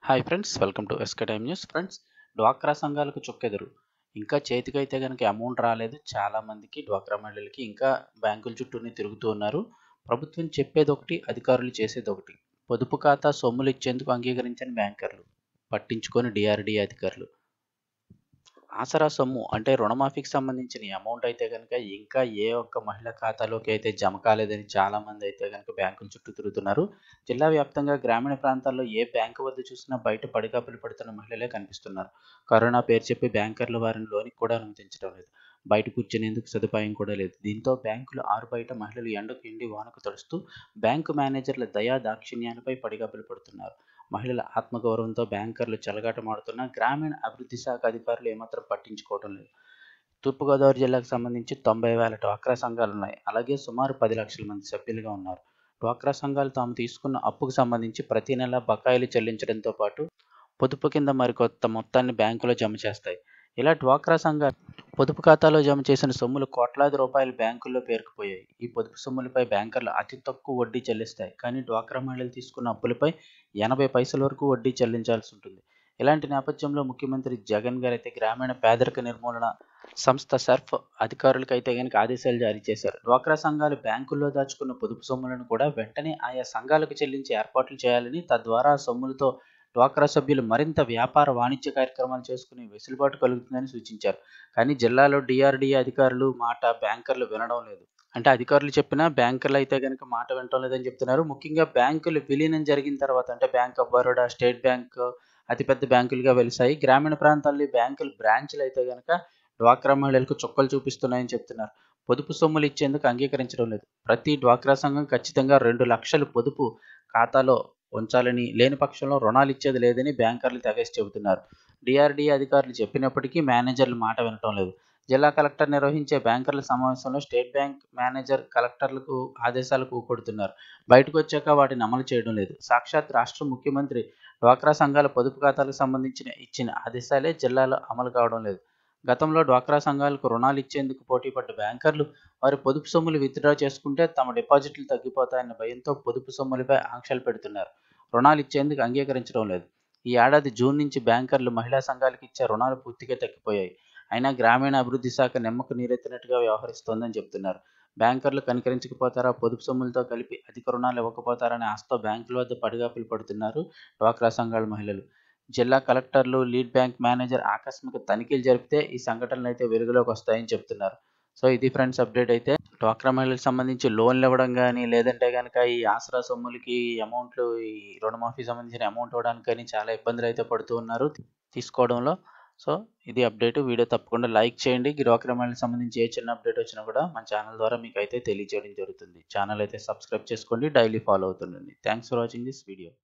hi friends welcome to SK time news friends డ్వాక్రా సంఘాలకు చుక్కెదురు ఇంకా చేతికైతే కనుక అమౌంట్ రాలేదు చాలా మందికి డ్వాక్రా మహిళలకి ఇంకా బ్యాంకుల చుట్టూనే తిరుగుతూ ఉన్నారు ప్రభుత్వం చెప్పేది ఒకటి అధికారులు చేసేది ఒకటి పొదుపు ఖాతా సొమ్ములు ఇచ్చేందుకు అంగీకరించని బ్యాంకర్లు పట్టించుకొని డిఆర్డీ అధికారులు ఆసరా సొమ్ము అంటే రుణమాఫీకి సంబంధించిన అమౌంట్ అయితే కనుక ఇంకా ఏ ఒక్క మహిళ ఖాతాలోకి అయితే జమ కాలేదని చాలా మంది అయితే కనుక బ్యాంకుల చుట్టూ తిరుగుతున్నారు జిల్లా వ్యాప్తంగా గ్రామీణ ప్రాంతాల్లో ఏ బ్యాంకు వద్ద చూసినా బయట పడిగాపులు పడుతున్న మహిళలే కనిపిస్తున్నారు కరోనా పేరు చెప్పి బ్యాంకర్లు వారిని లోనికి కూడా అనుమతించడం లేదు బయట కూర్చునేందుకు సదుపాయం కూడా లేదు దీంతో బ్యాంకులు ఆరు బయట మహిళలు ఎండకు ఎండి వానకు తడుస్తూ బ్యాంకు మేనేజర్ల దయా దాక్షిణ్యాలపై పడిగాపులు పడుతున్నారు మహిళల ఆత్మగౌరవంతో బ్యాంకర్లు చెలగాటమాడుతున్న గ్రామీణ అభివృద్ధి శాఖ అధికారులు ఏమాత్రం పట్టించుకోవడం లేదు తూర్పుగోదావరి జిల్లాకు సంబంధించి తొంభై వేల డ్వాక్రా సంఘాలు ఉన్నాయి అలాగే సుమారు పది లక్షల మంది సభ్యులుగా ఉన్నారు డ్వాక్రా సంఘాలు తాము తీసుకున్న అప్పుకు సంబంధించి ప్రతి నెల బకాయిలు చెల్లించడంతో పాటు పొదుపు కింద మరికొత్త మొత్తాన్ని బ్యాంకులో జమ చేస్తాయి ఇలా డ్వాక్రా సంఘాలు పొదుపు ఖాతాలో జమ చేసిన సొమ్ములు కోట్లాది రూపాయలు బ్యాంకుల్లో పేరుకుపోయాయి ఈ పొదుపు సొమ్ములపై బ్యాంకర్లు అతి తక్కువ వడ్డీ చెల్లిస్తాయి కానీ డ్వాక్రా మహిళలు తీసుకున్న అప్పులపై ఎనభై పైసల వరకు వడ్డీ చెల్లించాల్సి ఉంటుంది ఇలాంటి నేపథ్యంలో ముఖ్యమంత్రి జగన్ గారు అయితే గ్రామీణ పేదరిక నిర్మూలన సంస్థ సర్ఫ్ అధికారులకు అయితే కనుక ఆదేశాలు జారీ చేశారు డ్వాక్రా సంఘాలు బ్యాంకుల్లో దాచుకున్న పొదుపు సొమ్ములను కూడా వెంటనే ఆయా సంఘాలకు చెల్లించి ఏర్పాట్లు చేయాలని తద్వారా సొమ్ములతో డ్వాక్రా సభ్యులు మరింత వ్యాపార వాణిజ్య కార్యక్రమాలు చేసుకునే వెసులుబాటు కలుగుతుందని సూచించారు కానీ జిల్లాలో డిఆర్డీఏ అధికారులు మాట బ్యాంకర్లు వినడం లేదు అంటే అధికారులు చెప్పినా బ్యాంకర్లు అయితే కనుక మాట వినటం లేదని చెప్తున్నారు ముఖ్యంగా బ్యాంకులు విలీనం జరిగిన తర్వాత అంటే bank of Baroda state bank అతిపెద్ద బ్యాంకులుగా వెలిసాయి గ్రామీణ ప్రాంతాల్లో బ్యాంకులు బ్రాంచ్లు అయితే కనుక డ్వాక్రా మహిళలకు చుక్కలు చూపిస్తున్నాయని చెప్తున్నారు పొదుపు సొమ్ములు ఇచ్చేందుకు అంగీకరించడం లేదు ప్రతి డ్వాక్రా సంఘం ఖచ్చితంగా రెండు లక్షలు పొదుపు ఖాతాలో ఉంచాలని లేని పక్షంలో రుణాలు ఇచ్చేది లేదని బ్యాంకర్లు తెగేసి చెబుతున్నారు డిఆర్డీఏ అధికారులు చెప్పినప్పటికీ మేనేజర్లు మాట వినటం లేదు జిల్లా కలెక్టర్ నిర్వహించే బ్యాంకర్ల సమావేశంలో స్టేట్ బ్యాంక్ మేనేజర్ కలెక్టర్లకు ఆదేశాలకు ఊకొడుతున్నారు బయటకు వచ్చాక వాటిని అమలు చేయడం లేదు సాక్షాత్ రాష్ట్ర ముఖ్యమంత్రి డ్వాక్రా సంఘాల పొదుపు ఖాతాలకు సంబంధించిన ఇచ్చిన ఆదేశాలే జిల్లాలో అమలు కావడం లేదు గతంలో డ్వాక్రా సంఘాలకు రుణాలు ఇచ్చేందుకు పోటీపడ్డ బ్యాంకర్లు వారి పొదుపు సొమ్ములు విత్డ్రా చేసుకుంటే తమ డిపాజిట్లు తగ్గిపోతాయన్న భయంతో పొదుపు సొమ్ములపై ఆంక్షలు పెడుతున్నారు రుణాలు ఇచ్చేందుకు అంగీకరించడం లేదు ఈ ఏడాది జూన్ నుంచి బ్యాంకర్లు మహిళా సంఘాలకు ఇచ్చే రుణాలు పూర్తిగా తగ్గిపోయాయి అయినా గ్రామీణ అభివృద్ధి శాఖ నిమ్మకు నీరెత్తినట్టుగా వ్యవహరిస్తోందని చెప్తున్నారు బ్యాంకర్లు కనికరించకపోతారా పొదుపు సొమ్ములతో కలిపి అధిక రుణాలు ఇవ్వకపోతారనే ఆశతో బ్యాంకుల వద్ద పడిగాపులు పడుతున్నారు డ్వాక్రా సంఘాల మహిళలు జిల్లా కలెక్టర్లు లీడ్ బ్యాంక్ మేనేజర్ ఆకస్మిక తనిఖీలు జరిపితే ఈ సంఘటనలు అయితే వెలుగులోకి వస్తాయని చెప్తున్నారు సో ఇది ఫ్రెండ్స్ అప్డేట్ అయితే డ్వాక్రా మహిళలకు సంబంధించి లోన్లు ఇవ్వడం కానీ లేదంటే కనుక ఈ ఆసరా సొమ్ములకి అమౌంట్లు ఈ రుణమాఫీ సంబంధించిన అమౌంట్ ఇవ్వడానికి కానీ చాలా ఇబ్బందులు అయితే పడుతూ ఉన్నారు తీసుకోవడంలో సో ఇది అప్డేట్ వీడియో తప్పకుండా లైక్ చేయండి డ్వాక్రా మహిళలకు సంబంధించి ఏ చిన్న అప్డేట్ వచ్చినా కూడా మన ఛానల్ ద్వారా మీకు అయితే తెలియజేయడం జరుగుతుంది ఛానల్ అయితే సబ్స్క్రైబ్ చేసుకోండి డైలీ ఫాలో అవుతుండండి thanks for watching this video